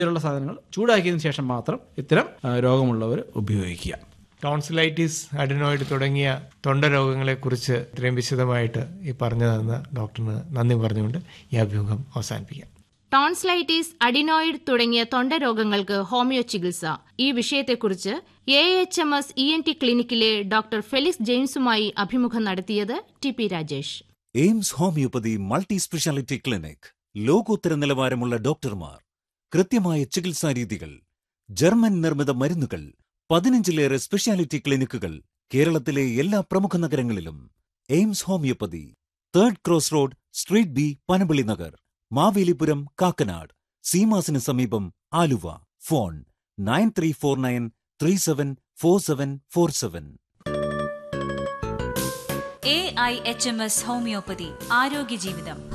ഇതിലുള്ള സാധനങ്ങൾ ചൂടാക്കിയതിനു ശേഷം മാത്രം ഇത്തരം ആ, രോഗമുള്ളവർ ഉപയോഗിക്കുക ടോൺസിലൈറ്റിസ് അഡിനോയിഡ് തുടങ്ങിയ തൊണ്ട രോഗങ്ങളെക്കുറിച്ച് ഇത്രയും വിശദമായിട്ട് ഈ പറഞ്ഞു തന്ന ഡോക്ടറിന് നന്ദി പറഞ്ഞുകൊണ്ട് ഈ അഭിമുഖം അവസാനിപ്പിക്കാം ടോൺസ്ലൈറ്റിസ് അഡിനോയിഡ് തുടങ്ങിയ തൊണ്ട രോഗങ്ങൾക്ക് ഹോമിയോ ചികിത്സ ഈ വിഷയത്തെക്കുറിച്ച് A H M S E N T ക്ലിനിക്കിലെ ഡോക്ടർ ഫെലിക്സ് ജെയിംസുമായി അഭിമുഖം നടത്തിയത് T P Rajesh Aims homeopathy multi speciality clinic ലോകോത്തര നിലവാരമുള്ള ഡോക്ടർമാർ കൃത്യമായ ചികിത്സാ രീതികൾ ജർമ്മൻ നിർമ്മിത മരുന്നുകൾ പതിനഞ്ചിലേറെ സ്പെഷ്യാലിറ്റി ക്ലിനിക്കുകൾ കേരളത്തിലെ എല്ലാ പ്രമുഖ നഗരങ്ങളിലും Aims homeopathy third cross road street B Panampilly Nagar Mavelipuram Kakkanad സീമാസിന് സമീപം Aluva phone nine three four nine three seven four seven four seven A I H M S homeopathy ആരോഗ്യ ജീവിതം